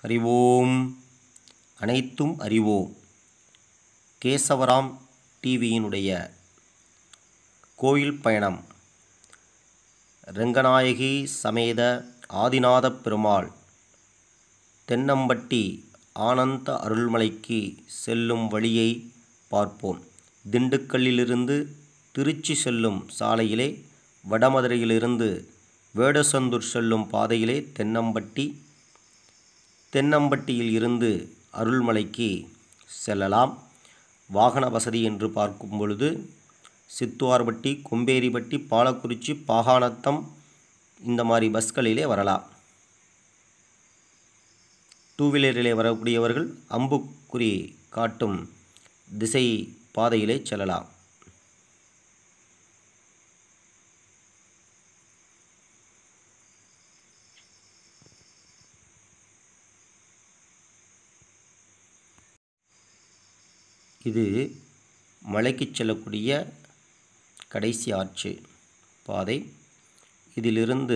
அறிவோம் அனைத்தும் அறிவோம் கேசவராம் டிவியினுடைய கோயில் பயணம் ரெங்கநாயகி சமேத ஆதிநாதப் பெருமாள் தென்னம்பட்டி ஆனந்த அருள்மலைக்கு செல்லும் வழியை பார்ப்போம் திண்டுக்கல்லிலிருந்து திருச்சி செல்லும் சாலையிலே வடமதுரையிலிருந்து வேடசந்தூர் செல்லும் பாதையிலே தென்னம்பட்டி தென்னம்பட்டியில் இருந்து அருள்மலைக்கு செல்லலாம் வாகன வசதி என்று பார்க்கும் பொழுது சித்துவார்பட்டி கொம்பேரிப்பட்டி பாலக்குறிச்சி பாகானத்தம் இந்த மாதிரி பஸ்களிலே வரலாம் டூ வீலரிலே வரக்கூடியவர்கள் அம்புக்குறி காட்டும் திசை பாதையிலே செல்லலாம் இது மலைக்கு செல்லக்கூடிய கடைசி ஆர்ச்சு பாதை இதிலிருந்து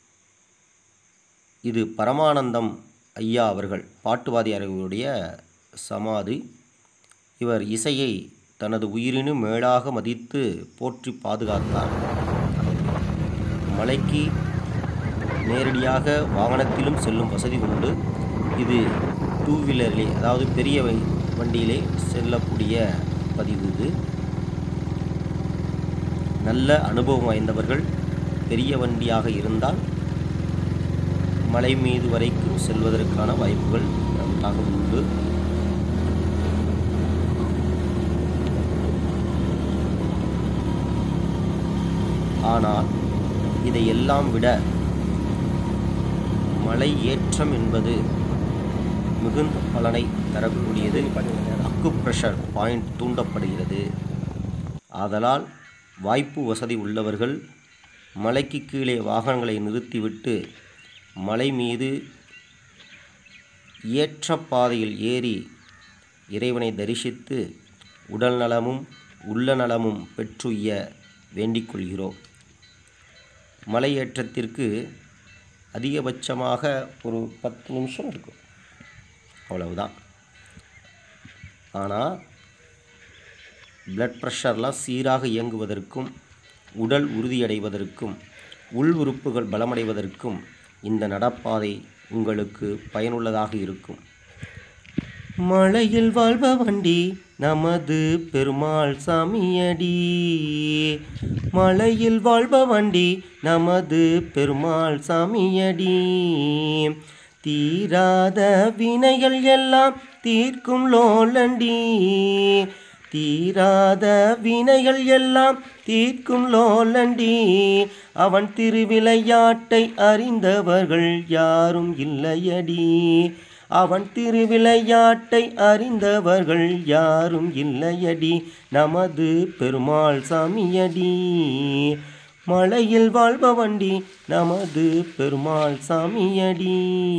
இது பரமானந்தம் ஐயா அவர்கள் பாட்டுவாதியார்களுடைய சமாதி இவர் இசையை தனது உயிரினும் மேலாக மதித்து போற்றி பாதுகாத்தார் மலைக்கு நேரடியாக வாகனத்திலும் செல்லும் வசதி உண்டு இது டூ வீலரிலே அதாவது பெரிய வை- வண்டியிலே செல்லக்கூடிய பதிவு இது நல்ல அனுபவம் வாய்ந்தவர்கள் பெரிய வண்டியாக இருந்தால் மலை மீது வரைக்கும் செல்வதற்கான வாய்ப்புகள் நன்றாக உண்டு ஆனால் இதையெல்லாம் விட மலை ஏற்றம் என்பது மிகுந்த பலனை தரக்கூடியது அக்கு ப்ரெஷர் பாயிண்ட் தூண்டப்படுகிறது ஆதலால் வாய்ப்பு வசதி உள்ளவர்கள் மலைக்கு கீழே வாகனங்களை நிறுத்திவிட்டு மலை மீது ஏற்ற பாதையில் ஏறி இறைவனை தரிசித்து உடல் நலமும் உள்ள நலமும் பெற்றுய்ய வேண்டிக் கொள்கிறோம் மலை ஏற்றத்திற்கு அதிகபட்சமாக ஒரு பத்து நிமிஷம் இருக்கும் அவ்வளவுதான் ஆனால் பிளட் ப்ரெஷர்லாம் சீராக இயங்குவதற்கும் உடல் உறுதியடைவதற்கும் உள் உறுப்புகள் பலமடைவதற்கும் இந்த நடப்பாதை உங்களுக்கு பயனுள்ளதாக இருக்கும் மலையில் வாழ்ப வண்டி நமது பெருமாள் சாமியடி மலையில் வாழ்ப வண்டி நமது பெருமாள் சாமியடி தீராத வினைகள் எல்லாம் தீர்க்கும் லோலண்டி தீராத வினைகள் எல்லாம் தீர்க்கும் லோலண்டி அவன் திருவிளையாட்டை அறிந்தவர்கள் யாரும் இல்லையடி அவன் திருவிளையாட்டை அறிந்தவர்கள் யாரும் இல்லையடி நமது பெருமாள் சாமியடி மலையில் வாழ்பவண்டி நமது பெருமாள் சாமியடி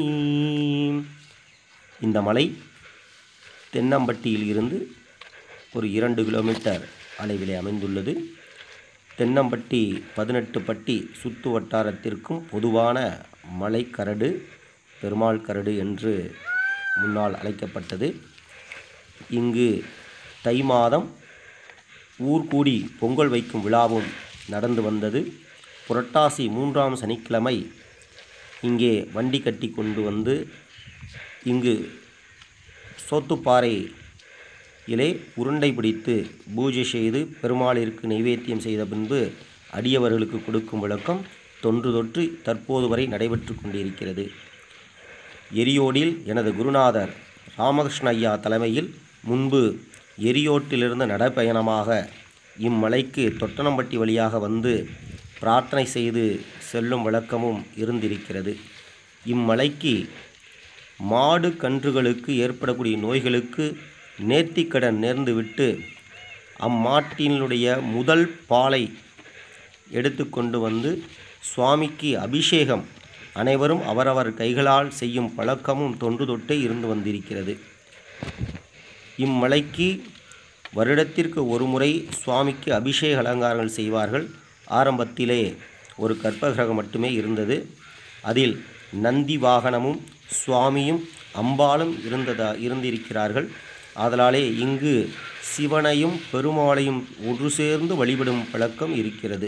இந்த மலை தென்னம்பட்டியில் இருந்து ஒரு இரண்டு கிலோமீட்டர் அளவிலே அமைந்துள்ளது தென்னம்பட்டி பதினெட்டு பட்டி சுற்று வட்டாரத்திற்கும் பொதுவான மலை கரடு பெருமாள் கரடு என்று முன்னால் அழைக்கப்பட்டது இங்கு தை மாதம் ஊர் கூடி பொங்கல் வைக்கும் விழாவும் நடந்து வந்தது புரட்டாசி மூன்றாம் சனிக்கிழமை இங்கே வண்டி கட்டி கொண்டு வந்து இங்கு சோத்துப்பாறை இலே உருண்டை பிடித்து பூஜை செய்து பெருமாளிற்கு நைவேத்தியம் செய்த பின்பு அடியவர்களுக்கு கொடுக்கும் விளக்கம் தொன்று தொற்று தற்போது வரை நடைபெற்று கொண்டிருக்கிறது எரியோடில் எனது குருநாதர் ராமகிருஷ்ண ஐயா தலைமையில் முன்பு எரியோட்டிலிருந்து நடைப்பயணமாக இம்மலைக்கு தொட்டனம்பட்டி வழியாக வந்து பிரார்த்தனை செய்து செல்லும் வழக்கமும் இருந்திருக்கிறது இம்மலைக்கு மாடு கன்றுகளுக்கு ஏற்படக்கூடிய நோய்களுக்கு நேர்த்திக்கடன் நேர்ந்துவிட்டு அம்மாட்டினுடைய முதல் பாலை எடுத்துக்கொண்டு வந்து சுவாமிக்கு அபிஷேகம் அனைவரும் அவரவர் கைகளால் செய்யும் பழக்கமும் தொன்று தொட்டே இருந்து வந்திருக்கிறது இம்மலைக்கு வருடத்திற்கு ஒரு முறை சுவாமிக்கு அபிஷேக அலங்காரங்கள் செய்வார்கள் ஆரம்பத்திலே ஒரு கற்பகிரகம் மட்டுமே இருந்தது அதில் நந்தி வாகனமும் சுவாமியும் அம்பாளும் இருந்ததா இருந்திருக்கிறார்கள் ஆதலாலே இங்கு சிவனையும் பெருமாளையும் ஒன்று சேர்ந்து வழிபடும் பழக்கம் இருக்கிறது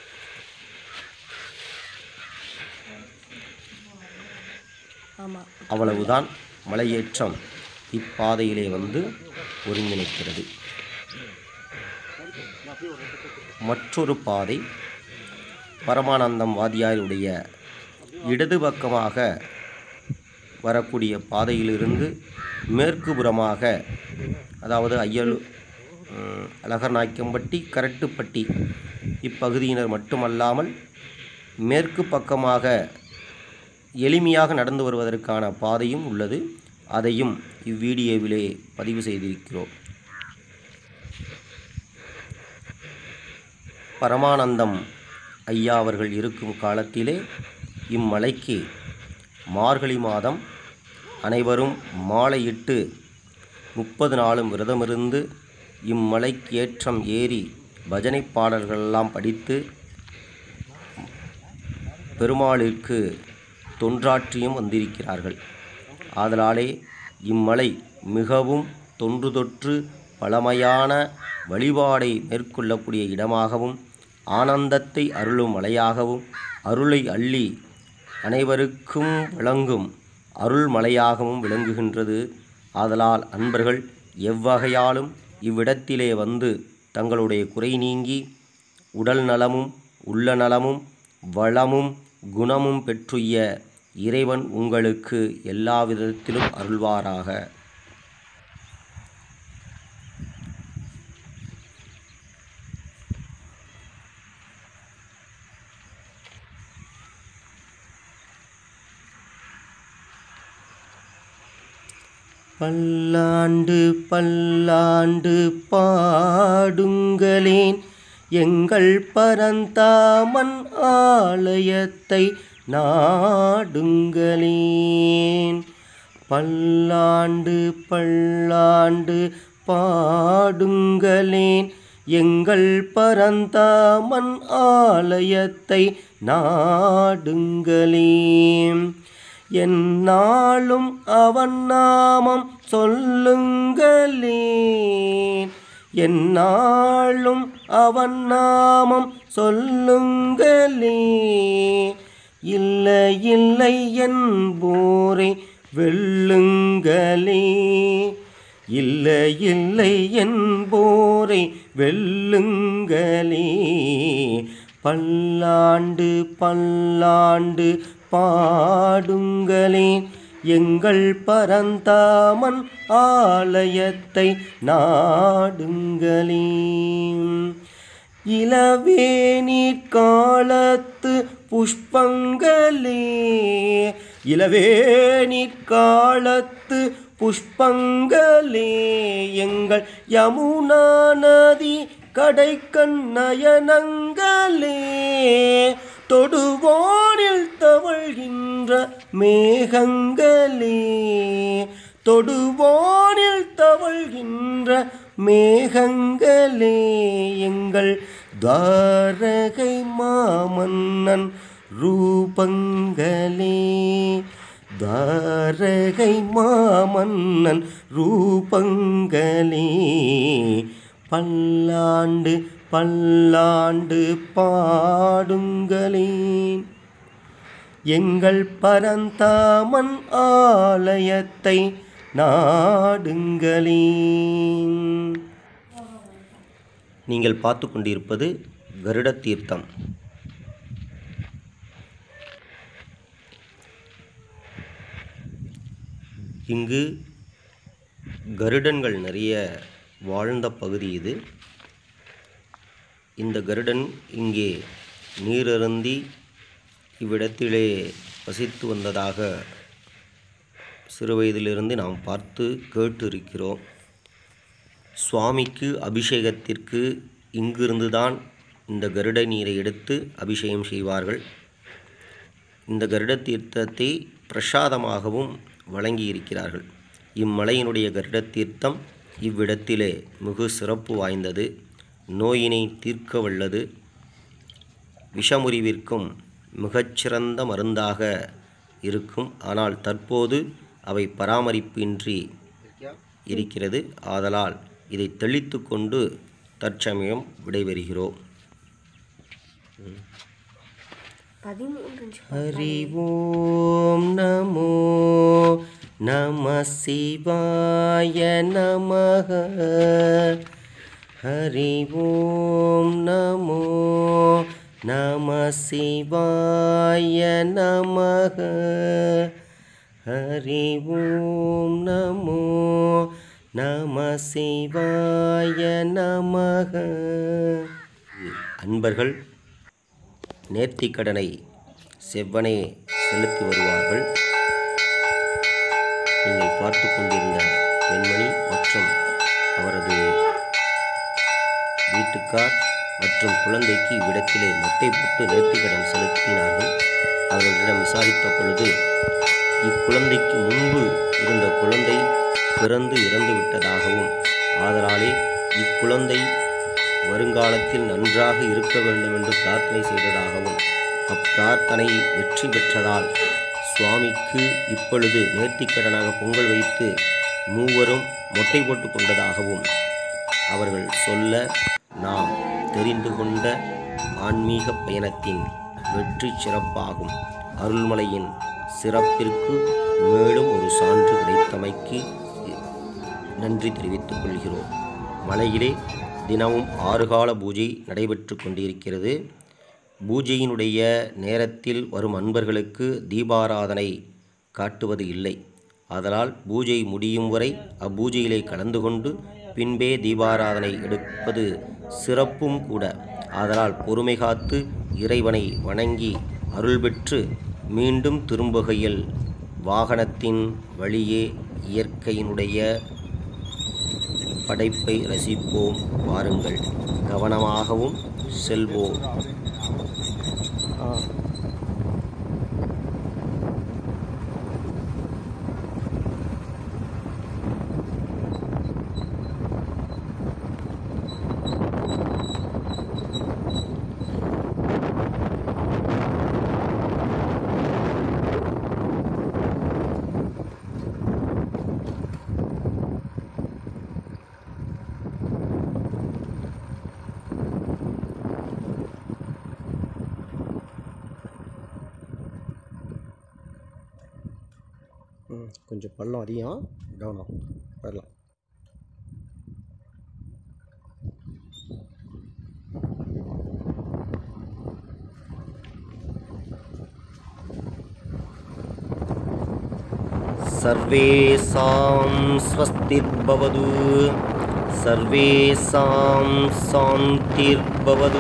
ஆமாம் அவ்வளவுதான் மலையேற்றம் இப்பாதையிலே வந்து ஒருங்கிணைக்கிறது மற்றொரு பாதை பரமானந்தம் வாதியாருடைய இடது பக்கமாக வரக்கூடிய பாதையிலிருந்து மேற்கு புறமாக அதாவது ஐயலு ம், அழகர்நாய்க்கம்பட்டி கரட்டுப்பட்டி இப்பகுதியினர் மட்டுமல்லாமல் மேற்கு பக்கமாக எளிமையாக நடந்து வருவதற்கான பாதையும் உள்ளது அதையும் இவ்வீடியோவிலே பதிவு செய்திருக்கிறோம் பரமானந்தம் ஐயா அவர்கள் இருக்கும் காலத்திலே இம்மலைக்கு மார்கழி மாதம் அனைவரும் மாலையிட்டு முப்பது நாளும் விரதமிருந்து இம்மலைக்கு ஏற்றம் ஏறி பஜனை பாடல்களெல்லாம் படித்து பெருமாளிற்கு தொன்றாற்றியும் வந்திருக்கிறார்கள் ஆதலாலே இம்மலை மிகவும் தொன்று தொற்று பழமையான வழிபாடை மேற்கொள்ளக்கூடிய இடமாகவும் ஆனந்தத்தை அருளும் மலையாகவும் அருளை அள்ளி அனைவருக்கும் விளங்கும் அருள் மலையாகவும் விளங்குகின்றது ஆதலால் அன்பர்கள் எவ்வகையாலும் இவ்விடத்திலே வந்து தங்களுடைய குறை நீங்கி உடல் நலமும் உள்ள நலமும் வளமும் குணமும் பெற்றுய இறைவன் உங்களுக்கு எல்லா விதத்திலும் அருள்வாராக பல்லாண்டு பல்லாண்டு பாடுங்களேன் எங்கள் பரந்தாமன் ஆலயத்தை நாடுங்களேன் பல்லாண்டு பல்லாண்டு பாடுங்களேன் எங்கள் பரந்தாமன் ஆலயத்தை நாடுங்களேன் என்னாலும் அவன் நாமம் சொல்லுங்களேன் என்னாலும் அவன் நாமம் சொல்லுங்களே இல்லை இல்லை என்போரை வெல்லுங்களே இல்லை இல்லை என்போரை வெல்லுங்களே பல்லாண்டு பல்லாண்டு பாடுங்களேன் எங்கள் பரந்தாமன் ஆலயத்தை நாடுங்களேன் இளவேநீர் காலத்து புஷ்பங்களே இளவேநீர் காலத்து புஷ்பங்களே எங்கள் யமுனா நதி கடைக்கண் நயனங்களே தொடுவானில் தவழ்கின்ற மேகங்களே தொடுவானில் தவழ்கின்ற மேகங்களே எங்கள் தாரகை மாமன்னன் ரூபங்களே தாரகை மாமன்னன் ரூபங்களே பல்லாண்டு பல்லாண்டு பாடுங்களேன் எங்கள் பரந்தாமன் ஆலயத்தை நாடுங்களேன் நீங்கள் பார்த்து கொண்டிருப்பது கருட தீர்த்தம் இங்கு கருடன்கள் நிறைய வாழ்ந்த பகுதி இது இந்த கருடன் இங்கே நீரருந்தி இவ்விடத்திலே வசித்து வந்ததாக சிறுவயதிலிருந்து நாம் பார்த்து கேட்டு இருக்கிறோம் சுவாமிக்கு அபிஷேகத்திற்கு இங்கிருந்து தான் இந்த கருட நீரை எடுத்து அபிஷேகம் செய்வார்கள் இந்த கருட தீர்த்தத்தை பிரசாதமாகவும் வழங்கி இருக்கிறார்கள் இம்மலையினுடைய கருட தீர்த்தம் இவ்விடத்திலே மிகு சிறப்பு வாய்ந்தது நோயினை தீர்க்க வல்லது விஷமுறிவிற்கும் மிகச்சிறந்த மருந்தாக இருக்கும் ஆனால் தற்போது அவை பராமரிப்பின்றி இருக்கிறது ஆதலால் இதை தெளித்து கொண்டு தற்சமயம் விடைபெறுகிறோம் பதிமூன்று ஹரி ஓம் நமோ நம சிவாய நமக ஹரி ஓம் நமோ நம சிவாய நமக ஹரி ஓம் நமோ நம சிவாய நமக அன்பர்கள் நேர்த்திக்கடனை செவ்வனே செலுத்தி வருவார்கள் நீங்கள் பார்த்து கொண்டிருந்த பெண்மணி மற்றும் அவரது வீட்டுக்கார் மற்றும் குழந்தைக்கு இவ்விடத்திலே மொட்டை போட்டு நேர்த்திக்கடன் செலுத்தினார்கள் அவர்களிடம் விசாரித்த பொழுது இக்குழந்தைக்கு முன்பு இருந்த குழந்தை பிறந்து இறந்து விட்டதாகவும் ஆதலாலே இக்குழந்தை வருங்காலத்தில் நன்றாக இருக்க வேண்டும் என்று பிரார்த்தனை செய்ததாகவும் அப்பிரார்த்தனை வெற்றி பெற்றதால் சுவாமிக்கு இப்பொழுது நேர்த்திக்கடனாக பொங்கல் வைத்து மூவரும் மொட்டை போட்டு கொண்டதாகவும் அவர்கள் சொல்ல நாம் தெரிந்து கொண்ட ஆன்மீக பயணத்தின் வெற்றி சிறப்பாகும் அருள்மலையின் சிறப்பிற்கு மேலும் ஒரு சான்று கிடைத்தமைக்கு நன்றி தெரிவித்துக் கொள்கிறோம் மலையிலே தினமும் ஆறுகால பூஜை நடைபெற்று கொண்டிருக்கிறது பூஜையினுடைய நேரத்தில் வரும் அன்பர்களுக்கு தீபாராதனை காட்டுவது இல்லை அதனால் பூஜை முடியும் வரை அப்பூஜையிலே கலந்து கொண்டு பின்பே தீபாராதனை எடுப்பது சிறப்பும் கூட ஆதலால் பொறுமை காத்து இறைவனை வணங்கி அருள் பெற்று மீண்டும் திரும்புகையில் வாகனத்தின் வழியே இயற்கையினுடைய படைப்பை ரசிப்போம் வாருங்கள் கவனமாகவும் செல்வோம் ம் கொஞ்சம் பள்ளம் அதிகம் கவனம் வரலாம் सर्वेषां स्वस्तिर्भवतु सर्वेषां शान्तिर्भवतु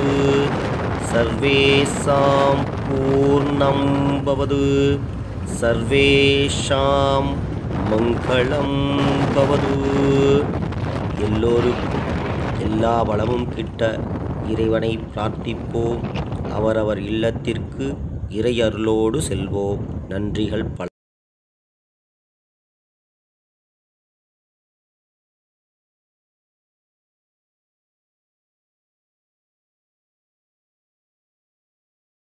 सर्वेषां पूर्णं भवतु सर्वेषां மங்களம் பவது எல்லோருக்கும் எல்லா வளமும் கிட்ட இறைவனை பிரார்த்திப்போம் அவரவர் இல்லத்திற்கு இறையருளோடு செல்வோம் நன்றிகள் பல